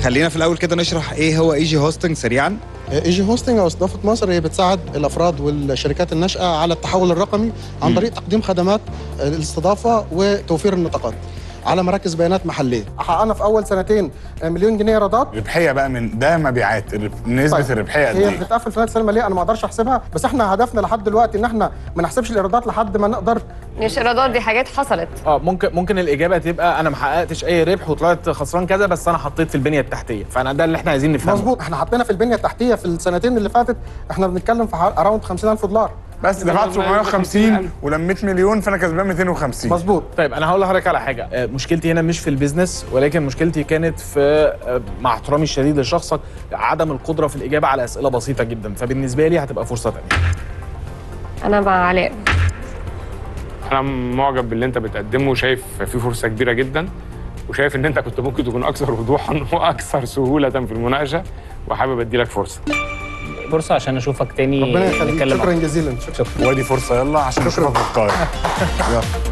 خلينا في الاول كده نشرح ايه هو ايجي هوستنج سريعا ايجي هوستنج او استضافه مصر هي بتساعد الافراد والشركات الناشئه على التحول الرقمي عن مم. طريق تقديم خدمات الاستضافه وتوفير النطاقات على مراكز بيانات محليه حققنا في اول سنتين مليون جنيه ايرادات ربحيه بقى من ده مبيعات الرب- نسبه طيب. الربحيه قد هي ايه؟ بتتقفل في السنه الماليه انا ما اقدرش احسبها بس احنا هدفنا لحد دلوقتي ان احنا ما نحسبش الايرادات لحد ما نقدر مش ايرادات دي حاجات حصلت اه ممكن ممكن الاجابه تبقى انا ما حققتش اي ربح وطلعت خسران كذا بس انا حطيت في البنيه التحتيه فانا ده اللي احنا عايزين نفهمه مظبوط احنا حطينا في البنيه التحتيه في السنتين اللي فاتت احنا بنتكلم في اراوند 50000 دولار بس دفعت 750 ولميت مليون فانا كسبان 250 مظبوط طيب انا هقول لحضرتك على حاجه آه، مشكلتي هنا مش في البيزنس ولكن مشكلتي كانت في آه، مع احترامي الشديد لشخصك عدم القدره في الاجابه على اسئله بسيطه جدا فبالنسبه لي هتبقى فرصه ثانيه انا مع علاء انا معجب باللي انت بتقدمه وشايف في فرصه كبيره جدا وشايف ان انت كنت ممكن تكون اكثر وضوحا واكثر سهوله في المناقشه وحابب ادي لك فرصه فرصه عشان اشوفك تاني ربنا يخليك نتكلم شكرا جزيلا شكرا وادي فرصه يلا عشان نشوفك في القاهره يلا